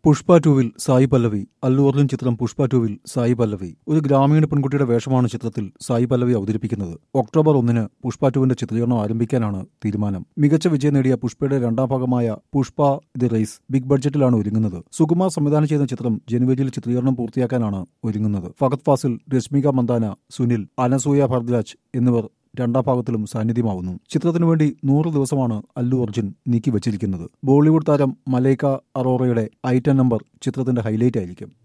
പുഷ്പ ടൂവിൽ സായി പല്ലവി അല്ലു അർജുൻ ചിത്രം പുഷ്പ ടൂവിൽ സായി പല്ലവി ഒരു ഗ്രാമീണ പെൺകുട്ടിയുടെ വേഷമാണ് ചിത്രത്തിൽ സായി പല്ലവി അവതരിപ്പിക്കുന്നത് ഒക്ടോബർ ഒന്നിന് പുഷ്പ ടൂവിന്റെ ചിത്രീകരണം ആരംഭിക്കാനാണ് തീരുമാനം മികച്ച വിജയം നേടിയ പുഷ്പയുടെ രണ്ടാം ഭാഗമായ പുഷ്പ ദി റേസ് ബിഗ് ബഡ്ജറ്റിലാണ് ഒരുങ്ങുന്നത് സുകുമാർ സംവിധാനം ചെയ്യുന്ന ചിത്രം ജനുവരിയിൽ ചിത്രീകരണം പൂർത്തിയാക്കാനാണ് ഒരുങ്ങുന്നത് ഫഹദ് ഫാസിൽ രശ്മിക മന്ദാന സുനിൽ അനസൂയ ഭർദ്രാജ് എന്നിവർ രണ്ടാം ഭാഗത്തിലും സാന്നിധ്യമാവുന്നു ചിത്രത്തിനു വേണ്ടി നൂറ് ദിവസമാണ് അല്ലു അർജുൻ നീക്കി വച്ചിരിക്കുന്നത് ബോളിവുഡ് താരം മലൈക്ക അറോറയുടെ ഐറ്റം നമ്പർ ചിത്രത്തിന്റെ ഹൈലൈറ്റ് ആയിരിക്കും